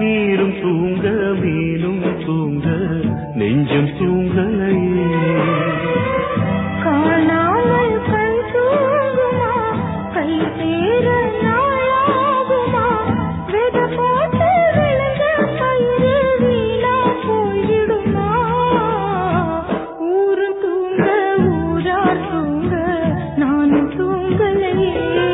நீரும் தூங்க மீனும் தூங்க நெஞ்சம் தூங்கலையே காணாமல் கண் தூங்குமா கை சேர நாளாகுமா வித போட்டு விழுந்த பயிறு வீணா போயிடுமா ஊரு தூங்க ஊரார் தூங்க நானும் தூங்கலையே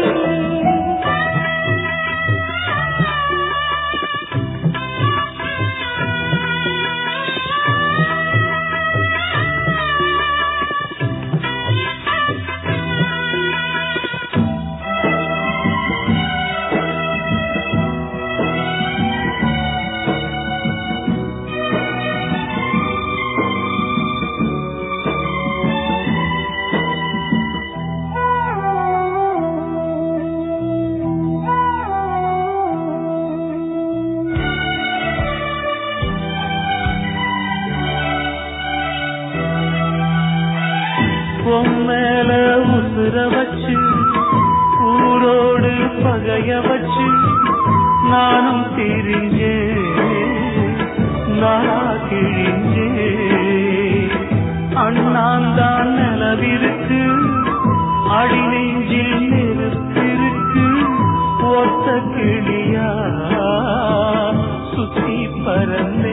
பொம்மேல உசுர வச்சு ஊரோடு பகைய வச்சு நானும் திரிஞ்சேன் நானா கிழிஞ்சேன் அண்ணாந்தான் நிலவிருக்கு அடி நெஞ்சில் நெருப்பிருக்கு ஒத்த கிளியா சுத்தி பறந்தே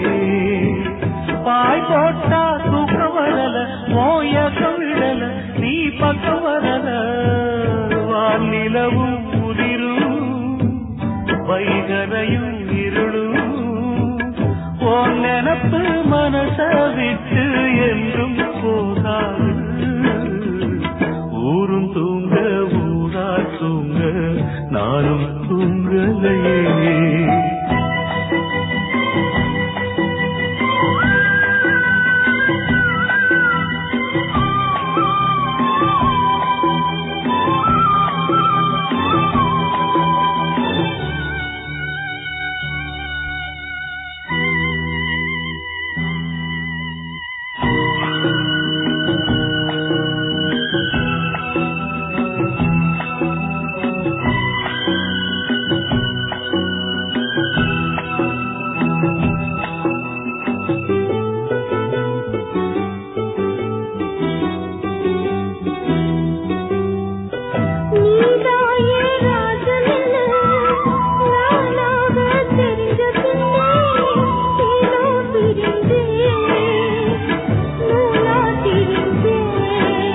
பாய் போட்டா தூக்கம் வரல மோயக்கம் விடல நீ பக்கம் வரல வானிலவும் உதிரும் வைகரையும் இருளும் ஓ நினப்பு மனச விட்டு என்றும் போகாது ஊரும் தூங்க ஊரா தூங்க நானும் தூங்கலையே நீதாயே ராஜனில்லை நானாக தெரிஞ்ச பின்னே ஏனோ பிரிந்தேன் நூலா திரிந்தேன்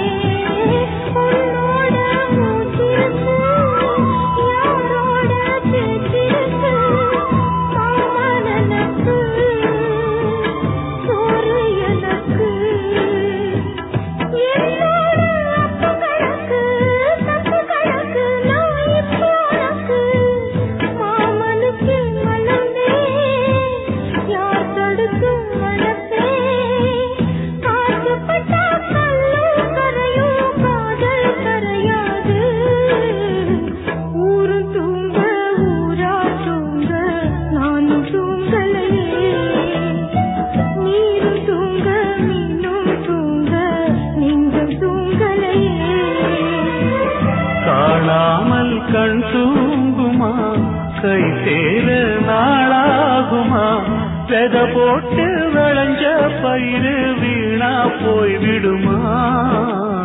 உன்னோட மூச்சிருக்கு யாரோட பேச்சிருக்கு மாமா நினப்பு சோறு எனக்கு என்னோட அப்ப கணக்கு தப்பு கணக்கு நான் இப்போ உனக்கு மாமனுக்கு மனமே யார் தடுக்கும் மனசே காசுப்பட்டா கல்லும் கரையும் காதல் கரையாது ஊரு தூங்க ஊரா தூங்க நானும் தூங்கலையே நீரும் தூங்க மீனும் தூங்க நெஞ்சம் தூங்கலையே காணாமல் கண் தூங்குமா கை சேர நாளாகுமா வெத போட்டு விளைஞ்ச பயிறு வீணா போய் விடுமா